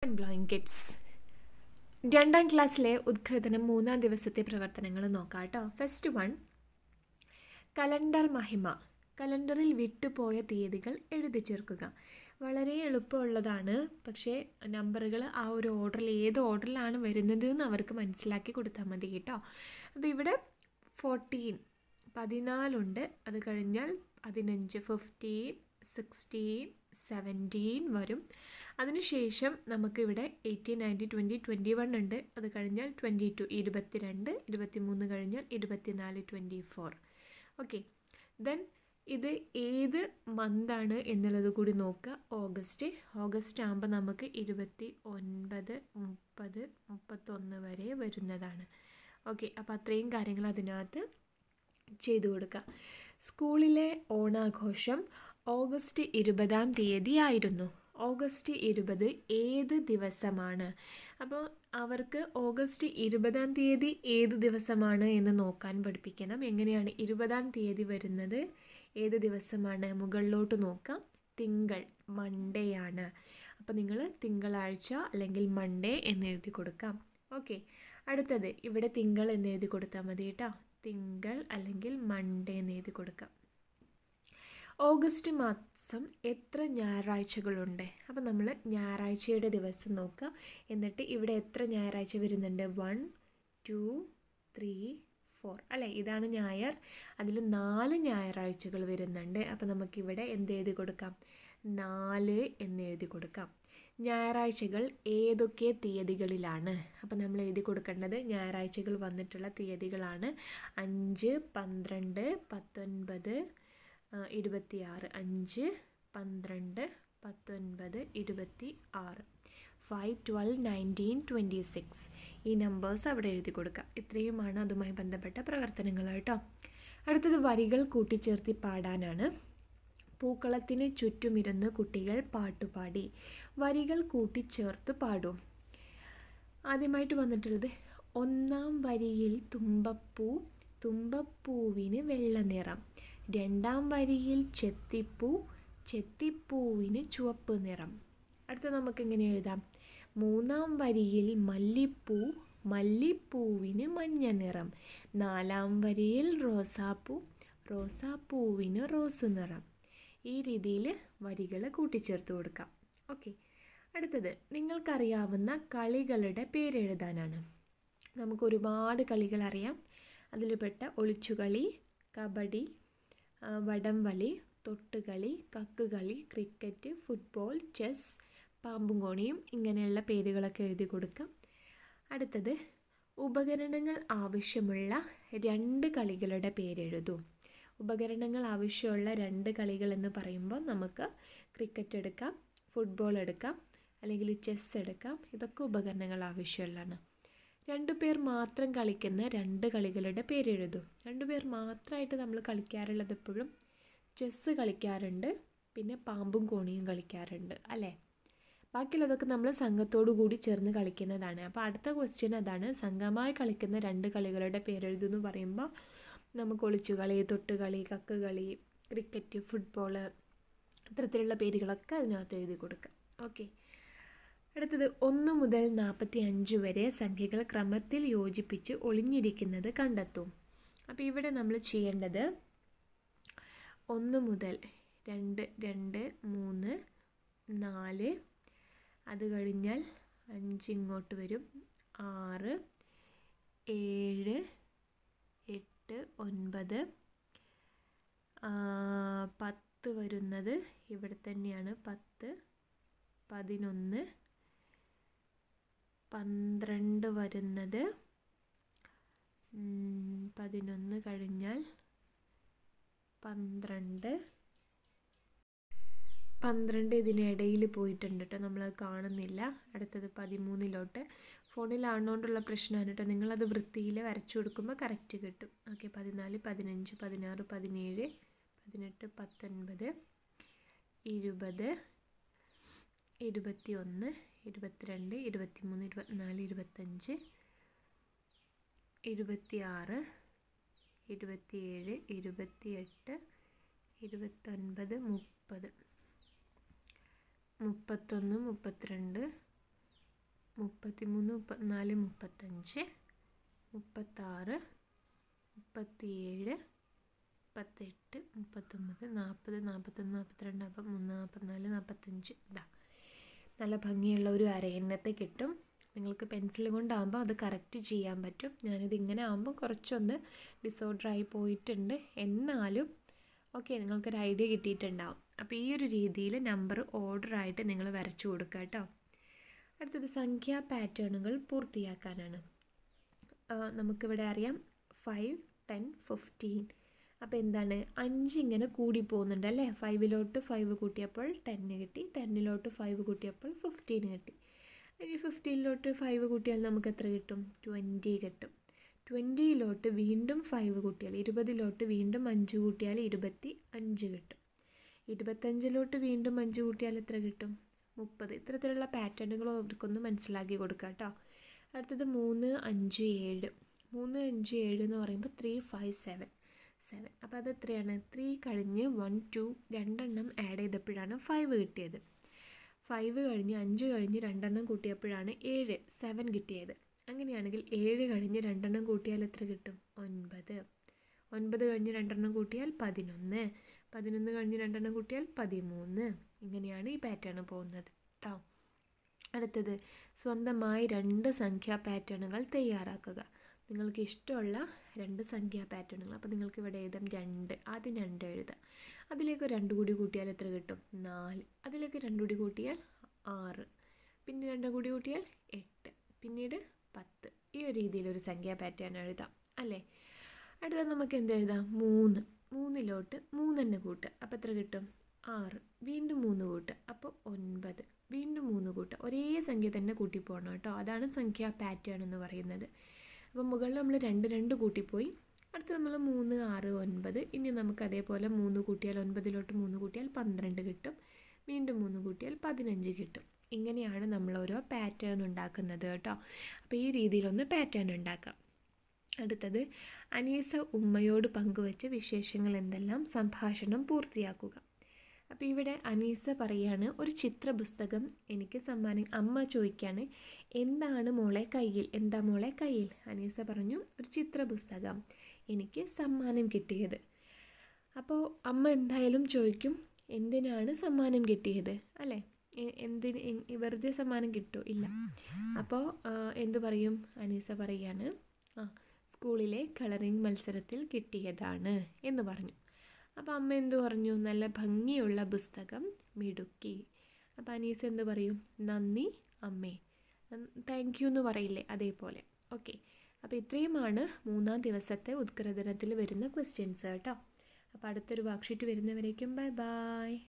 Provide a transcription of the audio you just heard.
blowing kids രണ്ടാം ക്ലാസ്സിലെ ഉദ്ഘാടനം മൂന്നാം ദിവസത്തെ പ്രവർത്തനങ്ങൾ നോക്കാം കേട്ടോ ഫസ്റ്റ് വൺ കലണ്ടർ മഹിമ കലണ്ടറിൽ വിട്ടുപോയ തീയതികൾ എഴുതി ചേർക്കുക വളരെ എളുപ്പമുള്ളതാണ് പക്ഷേ നമ്പറുകൾ ആ ഒരു ഓർഡറിൽ ഏത് ഓർഡറിലാണ് വരുന്നത് എന്ന് അവർക്ക് മനസ്സിലാക്കി കൊടുത്താൽ മതി കേട്ടോ അപ്പോൾ ഇവിടെ ഫോർട്ടീൻ പതിനാലുണ്ട് അത് കഴിഞ്ഞാൽ പതിനഞ്ച് ഫിഫ്റ്റീൻ സിക്സ്റ്റീൻ സെവൻറ്റീൻ വരും അതിനുശേഷം നമുക്കിവിടെ eighteen ninety twenty twenty one ഉണ്ട് അത് കഴിഞ്ഞാൽ ട്വൻറ്റി ടു ഇരുപത്തി രണ്ട് ഇരുപത്തി മൂന്ന് കഴിഞ്ഞാൽ ഇരുപത്തിനാല് ട്വൻറ്റി ഫോർ ഓക്കെ ദെൻ ഇത് ഏത് മന്താണ് എന്നുള്ളത് കൂടി നോക്കുക ഓഗസ്റ്റ് ഓഗസ്റ്റ് ആകുമ്പോൾ നമുക്ക് ഇരുപത്തി ഒൻപത് മുപ്പത് മുപ്പത്തൊന്ന് വരെ വരുന്നതാണ് ഓക്കെ അപ്പോൾ അത്രയും കാര്യങ്ങൾ അതിനകത്ത് ചെയ്തു കൊടുക്കുക സ്കൂളിലെ ഓണാഘോഷം ഓഗസ്റ്റ് ഇരുപതാം തീയതി ആയിരുന്നു ഓഗസ്റ്റ് ഇരുപത് ഏത് ദിവസമാണ് അപ്പോൾ അവർക്ക് ഓഗസ്റ്റ് ഇരുപതാം തീയതി ഏത് ദിവസമാണ് എന്ന് നോക്കാൻ പഠിപ്പിക്കണം എങ്ങനെയാണ് ഇരുപതാം തീയതി വരുന്നത് ഏത് ദിവസമാണ് മുകളിലോട്ട് നോക്കാം തിങ്കൾ മൺഡേ ആണ് അപ്പോൾ നിങ്ങൾ തിങ്കളാഴ്ച അല്ലെങ്കിൽ മൺഡേ എന്ന് എഴുതി കൊടുക്കാം ഓക്കെ അടുത്തത് ഇവിടെ തിങ്കൾ എന്ന് എഴുതി കൊടുത്താൽ മതി കേട്ടോ തിങ്കൾ അല്ലെങ്കിൽ മൺഡേ എന്ന് എഴുതി കൊടുക്കാം ഓഗസ്റ്റ് മാസം എത്ര ഞായറാഴ്ചകളുണ്ട് അപ്പോൾ നമ്മൾ ഞായറാഴ്ചയുടെ ദിവസം നോക്കുക എന്നിട്ട് ഇവിടെ എത്ര ഞായറാഴ്ച വരുന്നുണ്ട് വൺ ടു ത്രീ ഫോർ അല്ലേ ഇതാണ് ഞായർ അതിൽ നാല് ഞായറാഴ്ചകൾ വരുന്നുണ്ട് അപ്പോൾ നമുക്കിവിടെ എന്ത് എഴുതി കൊടുക്കാം നാല് എന്ന് എഴുതി കൊടുക്കാം ഞായറാഴ്ചകൾ ഏതൊക്കെ തീയതികളിലാണ് അപ്പോൾ നമ്മൾ എഴുതി കൊടുക്കേണ്ടത് ഞായറാഴ്ചകൾ വന്നിട്ടുള്ള തീയതികളാണ് അഞ്ച് പന്ത്രണ്ട് പത്തൊൻപത് ഇരുപത്തിയാറ് അഞ്ച് പന്ത്രണ്ട് പത്തൊൻപത് ഇരുപത്തി ആറ് five twelve nineteen twenty six ഈ നമ്പേഴ്സ് അവിടെ എഴുതി കൊടുക്കുക ഇത്രയുമാണ് അതുമായി ബന്ധപ്പെട്ട പ്രവർത്തനങ്ങൾ കേട്ടോ അടുത്തത് വരികൾ കൂട്ടിച്ചേർത്തി പാടാനാണ് പൂക്കളത്തിന് ചുറ്റുമിരുന്ന് കുട്ടികൾ പാട്ടുപാടി വരികൾ കൂട്ടിച്ചേർത്ത് പാടും ആദ്യമായിട്ട് വന്നിട്ടുള്ളത് ഒന്നാം വരിയിൽ തുമ്പപ്പൂ തുമ്പപ്പൂവിന് വെള്ള നിറം രണ്ടാം വരിയിൽ ചെത്തിപ്പൂ ചെത്തിപ്പൂവിന് ചുവപ്പ് നിറം അടുത്ത നമുക്ക് എങ്ങനെ എഴുതാം മൂന്നാം വരിയിൽ മല്ലിപ്പൂ മല്ലിപ്പൂവിന് മഞ്ഞ നിറം നാലാം വരിയിൽ റോസാപ്പൂ റോസാപ്പൂവിന് റോസ് നിറം ഈ രീതിയിൽ വരികൾ കൂട്ടിച്ചേർത്ത് കൊടുക്കാം ഓക്കെ അടുത്തത് നിങ്ങൾക്കറിയാവുന്ന കളികളുടെ പേരെഴുതാനാണ് നമുക്ക് ഒരുപാട് കളികൾ അറിയാം അതിൽ പെട്ട ഒളിച്ചുകളി കബഡി വടംവലി തൊട്ടുകളി കക്കുകളി ക്രിക്കറ്റ് ഫുട്ബോൾ ചെസ് പാമ്പും കോണിയും ഇങ്ങനെയുള്ള പേരുകളൊക്കെ എഴുതി കൊടുക്കാം അടുത്തത് ഉപകരണങ്ങൾ ആവശ്യമുള്ള രണ്ട് കളികളുടെ പേരെഴുതൂ ഉപകരണങ്ങൾ ആവശ്യമുള്ള രണ്ട് കളികൾ എന്ന് പറയുമ്പോൾ നമുക്ക് ക്രിക്കറ്റ് എടുക്കാം ഫുട്ബോൾ എടുക്കാം അല്ലെങ്കിൽ ചെസ് എടുക്കാം ഇതൊക്കെ ഉപകരണങ്ങൾ ആവശ്യമുള്ളതാണ് രണ്ടു പേർ മാത്രം കളിക്കുന്ന രണ്ട് കളികളുടെ പേരെഴുതൂ രണ്ടു പേർ മാത്രമായിട്ട് നമ്മൾ കളിക്കാറുള്ളത് എപ്പോഴും ചെസ്സ് കളിക്കാറുണ്ട് പിന്നെ പാമ്പും കോണിയും കളിക്കാറുണ്ട് അല്ലേ ബാക്കിയുള്ളതൊക്കെ നമ്മൾ സംഘത്തോടു കൂടി ചേർന്ന് കളിക്കുന്നതാണ് അപ്പോൾ അടുത്ത ക്വസ്റ്റ്യൻ അതാണ് സംഘമായി കളിക്കുന്ന രണ്ട് കളികളുടെ പേരെഴുതുമെന്ന് പറയുമ്പോൾ നമുക്ക് ഒളിച്ചുകളി തൊട്ടുകളി കക്കുകളി ക്രിക്കറ്റ് ഫുട്ബോൾ ഇത്തരത്തിലുള്ള പേരുകളൊക്കെ അതിനകത്ത് എഴുതി കൊടുക്കാം ഓക്കെ അടുത്തത് ഒന്ന് മുതൽ നാൽപ്പത്തി അഞ്ച് വരെ സംഖ്യകൾ ക്രമത്തിൽ യോജിപ്പിച്ച് ഒളിഞ്ഞിരിക്കുന്നത് കണ്ടെത്തും അപ്പോൾ ഇവിടെ നമ്മൾ ചെയ്യേണ്ടത് ഒന്ന് മുതൽ രണ്ട് രണ്ട് മൂന്ന് നാല് അത് കഴിഞ്ഞാൽ അഞ്ച് ഇങ്ങോട്ട് വരും ആറ് ഏഴ് എട്ട് ഒൻപത് പത്ത് വരുന്നത് ഇവിടെ തന്നെയാണ് പത്ത് പതിനൊന്ന് പന്ത്രണ്ട് വരുന്നത് പതിനൊന്ന് കഴിഞ്ഞാൽ പന്ത്രണ്ട് പന്ത്രണ്ട് ഇതിനിടയിൽ പോയിട്ടുണ്ട് കേട്ടോ നമ്മളത് കാണുന്നില്ല അടുത്തത് പതിമൂന്നിലോട്ട് ഫോണിലാണോണ്ടുള്ള പ്രശ്നമാണ് കേട്ടോ നിങ്ങളത് വൃത്തിയിൽ വരച്ചു കൊടുക്കുമ്പോൾ കറക്റ്റ് കിട്ടും ഓക്കെ പതിനാല് പതിനഞ്ച് പതിനാറ് പതിനേഴ് പതിനെട്ട് പത്തൊൻപത് ഇരുപത് ഇരുപത്തി ഒന്ന് ഇരുപത്തിരണ്ട് ഇരുപത്തിമൂന്ന് ഇരുപത്തിനാല് ഇരുപത്തഞ്ച് ഇരുപത്തി ആറ് ഇരുപത്തിയേഴ് ഇരുപത്തിയെട്ട് ഇരുപത്തൊൻപത് മുപ്പത് മുപ്പത്തൊന്ന് മുപ്പത്തിരണ്ട് മുപ്പത്തിമൂന്ന് മുപ്പത്തിനാല് മുപ്പത്തഞ്ച് മുപ്പത്താറ് മുപ്പത്തിയേഴ് മുപ്പത്തെട്ട് മുപ്പത്തൊമ്പത് നാൽപ്പത് നാൽപ്പത്തൊന്ന് നാൽപ്പത്തിരണ്ട് നാൽപ്പത്തിമൂന്ന് നാൽപ്പത്തിനാല് നാൽപ്പത്തഞ്ച് ഇതാ നല്ല ഭംഗിയുള്ള ഒരു അരയന്നത്തെ കിട്ടും നിങ്ങൾക്ക് പെൻസിൽ കൊണ്ടാകുമ്പോൾ അത് കറക്റ്റ് ചെയ്യാൻ പറ്റും ഞാനിത് ഇങ്ങനെ ആകുമ്പോൾ കുറച്ചൊന്ന് ഡിസോർഡറായി പോയിട്ടുണ്ട് എന്നാലും ഓക്കെ നിങ്ങൾക്കൊരു ഐഡിയ കിട്ടിയിട്ടുണ്ടാവും അപ്പോൾ ഈ ഒരു രീതിയിൽ നമ്പർ ഓർഡറായിട്ട് നിങ്ങൾ വരച്ചു കൊടുക്കുക കേട്ടോ അടുത്തത് സംഖ്യാ പാറ്റേണുകൾ പൂർത്തിയാക്കാനാണ് നമുക്കിവിടെ അറിയാം ഫൈവ് ടെൻ ഫിഫ്റ്റീൻ അപ്പോൾ എന്താണ് അഞ്ച് ഇങ്ങനെ കൂടി പോകുന്നുണ്ട് അല്ലേ ഫൈവിലോട്ട് ഫൈവ് കൂട്ടിയപ്പോൾ ടെന്ന് കിട്ടി ടെന്നിലോട്ട് ഫൈവ് കൂട്ടിയപ്പോൾ ഫിഫ്റ്റീൻ കിട്ടി ഇനി ഫിഫ്റ്റീനിലോട്ട് ഫൈവ് കൂട്ടിയാൽ നമുക്ക് എത്ര കിട്ടും ട്വൻറ്റി കിട്ടും ട്വൻറ്റിയിലോട്ട് വീണ്ടും ഫൈവ് കൂട്ടിയാൽ ഇരുപതിലോട്ട് വീണ്ടും അഞ്ച് കൂട്ടിയാൽ ഇരുപത്തി അഞ്ച് കിട്ടും ഇരുപത്തഞ്ചിലോട്ട് വീണ്ടും അഞ്ച് കൂട്ടിയാൽ എത്ര കിട്ടും മുപ്പത് ഇത്തരത്തിലുള്ള പാറ്റേണുകൾ അവർക്കൊന്ന് മനസ്സിലാക്കി കൊടുക്കുക കേട്ടോ അടുത്തത് മൂന്ന് അഞ്ച് ഏഴ് മൂന്ന് അഞ്ച് ഏഴ് എന്ന് പറയുമ്പോൾ ത്രീ ഫൈവ് സെവൻ സെവൻ അപ്പോൾ അത് എത്രയാണ് ത്രീ കഴിഞ്ഞ് വൺ ടു രണ്ടെണ്ണം ആഡ് ചെയ്തപ്പോഴാണ് ഫൈവ് കിട്ടിയത് ഫൈവ് കഴിഞ്ഞ് അഞ്ച് കഴിഞ്ഞ് രണ്ടെണ്ണം കൂട്ടിയപ്പോഴാണ് ഏഴ് സെവൻ കിട്ടിയത് അങ്ങനെയാണെങ്കിൽ ഏഴ് കഴിഞ്ഞ് രണ്ടെണ്ണം കൂട്ടിയാൽ എത്ര കിട്ടും ഒൻപത് ഒൻപത് കഴിഞ്ഞ് രണ്ടെണ്ണം കൂട്ടിയാൽ പതിനൊന്ന് പതിനൊന്ന് കഴിഞ്ഞ് രണ്ടെണ്ണം കൂട്ടിയാൽ പതിമൂന്ന് ഇങ്ങനെയാണ് ഈ പാറ്റേൺ പോകുന്നത് കേട്ടോ അടുത്തത് സ്വന്തമായി രണ്ട് സംഖ്യാ പാറ്റേണുകൾ തയ്യാറാക്കുക നിങ്ങൾക്ക് ഇഷ്ടമുള്ള രണ്ട് സംഖ്യാ പാറ്റേണുകൾ അപ്പോൾ നിങ്ങൾക്ക് ഇവിടെ എഴുതാം രണ്ട് ആദ്യം രണ്ട് എഴുതാം അതിലേക്ക് രണ്ട് കൂടി കൂട്ടിയാൽ എത്ര കിട്ടും നാല് അതിലേക്ക് രണ്ട് കൂടി കൂട്ടിയാൽ ആറ് പിന്നെ രണ്ട് കൂടി കൂട്ടിയാൽ എട്ട് പിന്നീട് പത്ത് ഈ ഒരു രീതിയിലൊരു സംഖ്യാ പാറ്റേൺ എഴുതാം അല്ലേ അടുത്ത നമുക്ക് എന്ത് എഴുതാം മൂന്ന് മൂന്നിലോട്ട് മൂന്നെണ്ണം കൂട്ടുക അപ്പോൾ എത്ര കിട്ടും ആറ് വീണ്ടും മൂന്ന് കൂട്ടുക അപ്പോൾ ഒൻപത് വീണ്ടും മൂന്ന് കൂട്ടുക ഒരേ സംഖ്യ തന്നെ കൂട്ടി പോകണം കേട്ടോ അതാണ് സംഖ്യാ പാറ്റേൺ എന്ന് പറയുന്നത് അപ്പോൾ മുകളിൽ നമ്മൾ രണ്ട് രണ്ട് കൂട്ടിപ്പോയി അടുത്ത് നമ്മൾ മൂന്ന് ആറ് ഒൻപത് ഇനി നമുക്ക് അതേപോലെ മൂന്ന് കൂട്ടിയാൽ ഒൻപതിലോട്ട് മൂന്ന് കൂട്ടിയാൽ പന്ത്രണ്ട് കിട്ടും വീണ്ടും മൂന്ന് കൂട്ടിയാൽ പതിനഞ്ച് കിട്ടും ഇങ്ങനെയാണ് നമ്മൾ ഓരോ പാറ്റേൺ ഉണ്ടാക്കുന്നത് കേട്ടോ അപ്പോൾ ഈ രീതിയിലൊന്ന് പാറ്റേൺ ഉണ്ടാക്കാം അടുത്തത് അനീസ ഉമ്മയോട് പങ്കുവച്ച വിശേഷങ്ങൾ എന്തെല്ലാം സംഭാഷണം പൂർത്തിയാക്കുക അപ്പോൾ ഇവിടെ അനീസ പറയാണ് ഒരു ചിത്ര പുസ്തകം എനിക്ക് സമ്മാനം അമ്മ ചോദിക്കുകയാണ് എന്താണ് മോളെ കയ്യിൽ എന്താ മോളെ കയ്യിൽ അനീസ പറഞ്ഞു ഒരു ചിത്ര പുസ്തകം എനിക്ക് സമ്മാനം കിട്ടിയത് അപ്പോൾ അമ്മ എന്തായാലും ചോദിക്കും എന്തിനാണ് സമ്മാനം കിട്ടിയത് അല്ലേ എന്തിന് വെറുതെ സമ്മാനം കിട്ടുമോ ഇല്ല അപ്പോൾ എന്തു പറയും അനീസ പറയാണ് ആ സ്കൂളിലെ കളറിംഗ് മത്സരത്തിൽ കിട്ടിയതാണ് എന്ന് പറഞ്ഞു അപ്പോൾ അമ്മ എന്തു പറഞ്ഞു നല്ല ഭംഗിയുള്ള പുസ്തകം മിടുക്കി അപ്പോൾ അനീസ് എന്ത് പറയും നന്ദി അമ്മേ താങ്ക് യു എന്ന് പറയില്ലേ അതേപോലെ ഓക്കെ അപ്പോൾ ഇത്രയുമാണ് മൂന്നാം ദിവസത്തെ ഉത്കൃതനത്തിൽ വരുന്ന ക്വസ്റ്റ്യൻസ് കേട്ടോ അപ്പോൾ അടുത്തൊരു വർക്ക്ഷീറ്റ് വരുന്നവരേക്കും ബൈ ബൈ